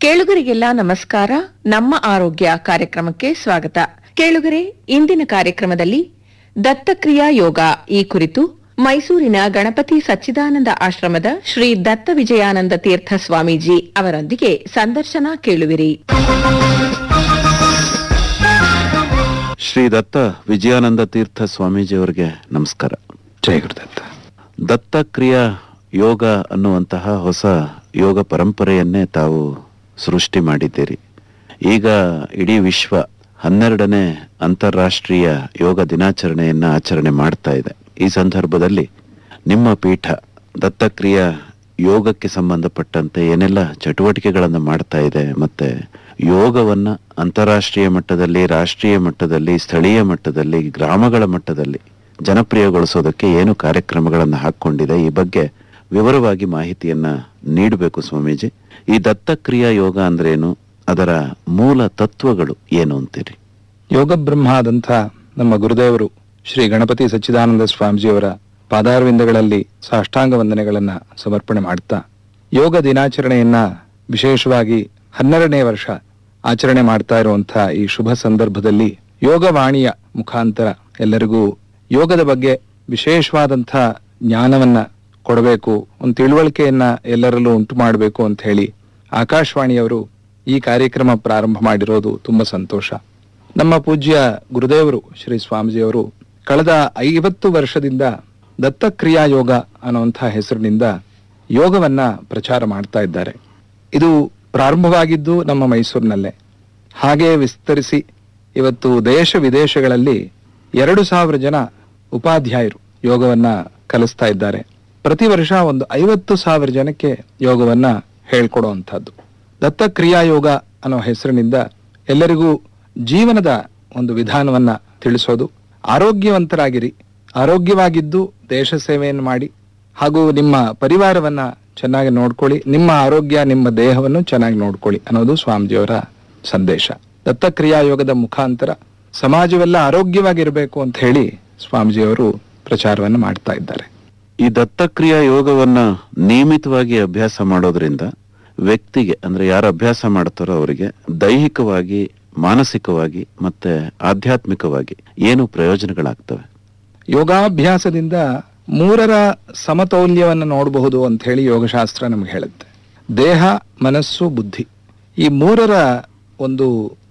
ಕೇಳುಗರಿಗೆಲ್ಲ ನಮಸ್ಕಾರ ನಮ್ಮ ಆರೋಗ್ಯ ಕಾರ್ಯಕ್ರಮಕ್ಕೆ ಸ್ವಾಗತ ಕೇಳುಗರೆ ಇಂದಿನ ಕಾರ್ಯಕ್ರಮದಲ್ಲಿ ದತ್ತಕ್ರಿಯಾ ಯೋಗ ಈ ಕುರಿತು ಮೈಸೂರಿನ ಗಣಪತಿ ಸಚ್ಚಿದಾನಂದ ಆಶ್ರಮದ ಶ್ರೀ ದತ್ತ ವಿಜಯಾನಂದ ತೀರ್ಥ ಸ್ವಾಮೀಜಿ ಅವರೊಂದಿಗೆ ಸಂದರ್ಶನ ಕೇಳುವಿರಿ ಶ್ರೀ ದತ್ತ ವಿಜಯಾನಂದ ತೀರ್ಥ ಸ್ವಾಮೀಜಿಯವರಿಗೆ ನಮಸ್ಕಾರ ಜಯ ಗುರುದತ್ತ ದತ್ತಕ್ರಿಯಾ ಯೋಗ ಅನ್ನುವಂತಹ ಹೊಸ ಯೋಗ ಪರಂಪರೆಯನ್ನೇ ತಾವು ಸೃಷ್ಟಿ ಮಾಡಿದ್ದೀರಿ ಈಗ ಇಡೀ ವಿಶ್ವ ಹನ್ನೆರಡನೇ ಅಂತಾರಾಷ್ಟ್ರೀಯ ಯೋಗ ದಿನಾಚರಣೆಯನ್ನ ಆಚರಣೆ ಮಾಡ್ತಾ ಇದೆ ಈ ಸಂದರ್ಭದಲ್ಲಿ ನಿಮ್ಮ ಪೀಠ ದತ್ತಕ್ರಿಯಾ ಯೋಗಕ್ಕೆ ಸಂಬಂಧಪಟ್ಟಂತೆ ಏನೆಲ್ಲ ಚಟುವಟಿಕೆಗಳನ್ನು ಮಾಡ್ತಾ ಇದೆ ಮತ್ತೆ ಯೋಗವನ್ನ ಅಂತಾರಾಷ್ಟ್ರೀಯ ಮಟ್ಟದಲ್ಲಿ ರಾಷ್ಟ್ರೀಯ ಮಟ್ಟದಲ್ಲಿ ಸ್ಥಳೀಯ ಮಟ್ಟದಲ್ಲಿ ಗ್ರಾಮಗಳ ಮಟ್ಟದಲ್ಲಿ ಜನಪ್ರಿಯಗೊಳಿಸೋದಕ್ಕೆ ಏನು ಕಾರ್ಯಕ್ರಮಗಳನ್ನು ಹಾಕೊಂಡಿದೆ ಈ ಬಗ್ಗೆ ವಿವರವಾಗಿ ಮಾಹಿತಿಯನ್ನ ನೀಡಬೇಕು ಸ್ವಾಮೀಜಿ ಈ ದತ್ತಕ್ರಿಯಾ ಯೋಗ ಅಂದ್ರೇನು ಅದರ ಮೂಲ ತತ್ವಗಳು ಏನು ಅಂತೀರಿ ಯೋಗ ಬ್ರಹ್ಮ ಆದಂಥ ನಮ್ಮ ಗುರುದೇವರು ಶ್ರೀ ಗಣಪತಿ ಸಚ್ಚಿದಾನಂದ ಸ್ವಾಮೀಜಿಯವರ ಪಾದಾರವಿಂದಗಳಲ್ಲಿ ಸಾಷ್ಟಾಂಗ ವಂದನೆಗಳನ್ನ ಸಮರ್ಪಣೆ ಮಾಡ್ತಾ ಯೋಗ ದಿನಾಚರಣೆಯನ್ನ ವಿಶೇಷವಾಗಿ ಹನ್ನೆರಡನೇ ವರ್ಷ ಆಚರಣೆ ಮಾಡ್ತಾ ಇರುವಂತಹ ಈ ಶುಭ ಸಂದರ್ಭದಲ್ಲಿ ಯೋಗವಾಣಿಯ ಮುಖಾಂತರ ಎಲ್ಲರಿಗೂ ಯೋಗದ ಬಗ್ಗೆ ವಿಶೇಷವಾದಂಥ ಜ್ಞಾನವನ್ನ ಕೊಡಬೇಕು ಒಂದು ತಿಳುವಳಿಕೆಯನ್ನ ಎಲ್ಲರಲ್ಲೂ ಉಂಟು ಮಾಡಬೇಕು ಅಂತ ಹೇಳಿ ಆಕಾಶವಾಣಿಯವರು ಈ ಕಾರ್ಯಕ್ರಮ ಪ್ರಾರಂಭ ಮಾಡಿರೋದು ತುಂಬಾ ಸಂತೋಷ ನಮ್ಮ ಪೂಜ್ಯ ಗುರುದೇವರು ಶ್ರೀ ಸ್ವಾಮೀಜಿಯವರು ಕಳೆದ ಐವತ್ತು ವರ್ಷದಿಂದ ದತ್ತಕ್ರಿಯಾ ಯೋಗ ಅನ್ನುವಂಥ ಹೆಸರಿನಿಂದ ಯೋಗವನ್ನ ಪ್ರಚಾರ ಮಾಡ್ತಾ ಇದ್ದಾರೆ ಇದು ಪ್ರಾರಂಭವಾಗಿದ್ದು ನಮ್ಮ ಮೈಸೂರಿನಲ್ಲೇ ಹಾಗೆ ವಿಸ್ತರಿಸಿ ಇವತ್ತು ದೇಶ ವಿದೇಶಗಳಲ್ಲಿ ಎರಡು ಸಾವಿರ ಜನ ಉಪಾಧ್ಯಾಯರು ಯೋಗವನ್ನ ಕಲಿಸ್ತಾ ಇದ್ದಾರೆ ಪ್ರತಿ ವರ್ಷ ಒಂದು ಐವತ್ತು ಸಾವಿರ ಜನಕ್ಕೆ ಯೋಗವನ್ನ ಹೇಳ್ಕೊಡುವಂಥದ್ದು ದತ್ತಕ್ರಿಯಾ ಯೋಗ ಅನ್ನೋ ಹೆಸರಿನಿಂದ ಎಲ್ಲರಿಗೂ ಜೀವನದ ಒಂದು ವಿಧಾನವನ್ನ ತಿಳಿಸೋದು ಆರೋಗ್ಯವಂತರಾಗಿರಿ ಆರೋಗ್ಯವಾಗಿದ್ದು ದೇಶ ಸೇವೆಯನ್ನು ಮಾಡಿ ಹಾಗೂ ನಿಮ್ಮ ಪರಿವಾರವನ್ನ ಚೆನ್ನಾಗಿ ನೋಡ್ಕೊಳ್ಳಿ ನಿಮ್ಮ ಆರೋಗ್ಯ ನಿಮ್ಮ ದೇಹವನ್ನು ಚೆನ್ನಾಗಿ ನೋಡ್ಕೊಳ್ಳಿ ಅನ್ನೋದು ಸ್ವಾಮೀಜಿಯವರ ಸಂದೇಶ ದತ್ತಕ್ರಿಯಾ ಯೋಗದ ಮುಖಾಂತರ ಸಮಾಜವೆಲ್ಲ ಆರೋಗ್ಯವಾಗಿರಬೇಕು ಅಂತ ಹೇಳಿ ಸ್ವಾಮೀಜಿಯವರು ಪ್ರಚಾರವನ್ನು ಮಾಡ್ತಾ ಇದ್ದಾರೆ ಈ ದತ್ತಕ್ರಿಯಾ ಯೋಗವನ್ನ ನಿಯಮಿತವಾಗಿ ಅಭ್ಯಾಸ ಮಾಡೋದ್ರಿಂದ ವ್ಯಕ್ತಿಗೆ ಅಂದ್ರೆ ಯಾರು ಅಭ್ಯಾಸ ಮಾಡ್ತಾರೋ ಅವರಿಗೆ ದೈಹಿಕವಾಗಿ ಮಾನಸಿಕವಾಗಿ ಮತ್ತೆ ಆಧ್ಯಾತ್ಮಿಕವಾಗಿ ಏನು ಪ್ರಯೋಜನಗಳಾಗ್ತವೆ ಯೋಗಾಭ್ಯಾಸದಿಂದ ಮೂರರ ಸಮತೌಲ್ಯವನ್ನು ನೋಡಬಹುದು ಅಂತ ಹೇಳಿ ಯೋಗಶಾಸ್ತ್ರ ನಮ್ಗೆ ಹೇಳುತ್ತೆ ದೇಹ ಮನಸ್ಸು ಬುದ್ಧಿ ಈ ಮೂರರ ಒಂದು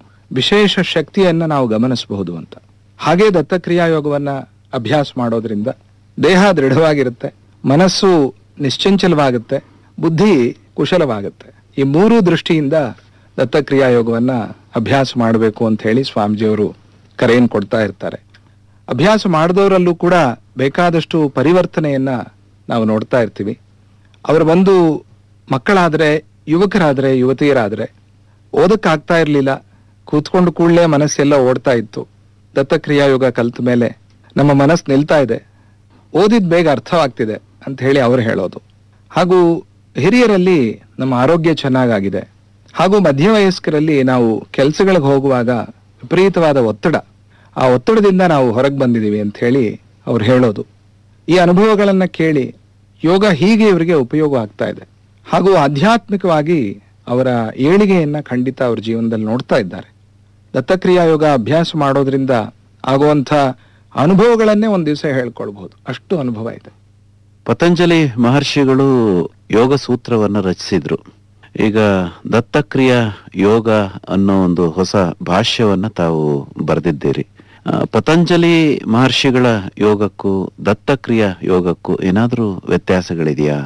ವಿಶೇಷ ಶಕ್ತಿಯನ್ನ ನಾವು ಗಮನಿಸಬಹುದು ಅಂತ ಹಾಗೆ ದತ್ತಕ್ರಿಯಾ ಯೋಗವನ್ನ ಅಭ್ಯಾಸ ಮಾಡೋದ್ರಿಂದ ದೇಹ ದೃಢವಾಗಿರುತ್ತೆ ಮನಸ್ಸು ನಿಶ್ಚಂಚಲವಾಗುತ್ತೆ ಬುದ್ಧಿ ಕುಶಲವಾಗುತ್ತೆ ಈ ಮೂರು ದೃಷ್ಟಿಯಿಂದ ದತ್ತಕ್ರಿಯಾ ಯೋಗವನ್ನ ಅಭ್ಯಾಸ ಮಾಡಬೇಕು ಅಂತ ಹೇಳಿ ಸ್ವಾಮೀಜಿಯವರು ಕರೆಯನ್ನು ಕೊಡ್ತಾ ಇರ್ತಾರೆ ಅಭ್ಯಾಸ ಮಾಡಿದವರಲ್ಲೂ ಕೂಡ ಬೇಕಾದಷ್ಟು ಪರಿವರ್ತನೆಯನ್ನ ನಾವು ನೋಡ್ತಾ ಇರ್ತೀವಿ ಅವರು ಬಂದು ಮಕ್ಕಳಾದ್ರೆ ಯುವಕರಾದ್ರೆ ಯುವತಿಯರಾದ್ರೆ ಓದಕ್ಕಾಗ್ತಾ ಇರಲಿಲ್ಲ ಕೂತ್ಕೊಂಡು ಕೂಡಲೇ ಮನಸ್ಸೆಲ್ಲ ಓಡ್ತಾ ಇತ್ತು ದತ್ತಕ್ರಿಯಾ ಯೋಗ ಕಲ್ತ ಮೇಲೆ ನಮ್ಮ ಮನಸ್ಸು ನಿಲ್ತಾ ಇದೆ ಓದಿದ್ ಬೇಗ ಅರ್ಥವಾಗ್ತಿದೆ ಅಂತ ಹೇಳಿ ಅವರು ಹೇಳೋದು ಹಾಗೂ ಹಿರಿಯರಲ್ಲಿ ನಮ್ಮ ಆರೋಗ್ಯ ಚೆನ್ನಾಗಾಗಿದೆ ಹಾಗೂ ಮಧ್ಯವಯಸ್ಕರಲ್ಲಿ ನಾವು ಕೆಲಸಗಳಿಗೆ ಹೋಗುವಾಗ ವಿಪರೀತವಾದ ಒತ್ತಡ ಆ ಒತ್ತಡದಿಂದ ನಾವು ಹೊರಗೆ ಬಂದಿದ್ದೀವಿ ಅಂತ ಹೇಳಿ ಅವ್ರು ಹೇಳೋದು ಈ ಅನುಭವಗಳನ್ನ ಕೇಳಿ ಯೋಗ ಹೀಗೆ ಇವರಿಗೆ ಉಪಯೋಗ ಆಗ್ತಾ ಇದೆ ಹಾಗೂ ಆಧ್ಯಾತ್ಮಿಕವಾಗಿ ಅವರ ಏಳಿಗೆಯನ್ನ ಖಂಡಿತ ಅವ್ರ ಜೀವನದಲ್ಲಿ ನೋಡ್ತಾ ಇದ್ದಾರೆ ದತ್ತಕ್ರಿಯಾ ಯೋಗ ಅಭ್ಯಾಸ ಮಾಡೋದ್ರಿಂದ ಆಗುವಂಥ ಅನುಭವಗಳನ್ನೇ ಒಂದ್ ದಿವಸ ಹೇಳ್ಕೊಳ್ಬಹುದು ಅಷ್ಟು ಅನುಭವ ಇದೆ ಪತಂಜಲಿ ಮಹರ್ಷಿಗಳು ಯೋಗ ಸೂತ್ರವನ್ನ ರಚಿಸಿದ್ರು ಈಗ ದತ್ತಕ್ರಿಯಾ ಯೋಗ ಅನ್ನೋ ಒಂದು ಹೊಸ ಭಾಷ್ಯವನ್ನ ತಾವು ಬರೆದಿದ್ದೀರಿ ಆ, ಪತಂಜಲಿ ಮಹರ್ಷಿಗಳ ಯೋಗಕ್ಕೂ ದತ್ತಕ್ರಿಯಾ ಯೋಗಕ್ಕೂ ಏನಾದ್ರೂ ವ್ಯತ್ಯಾಸಗಳಿದೆಯಾ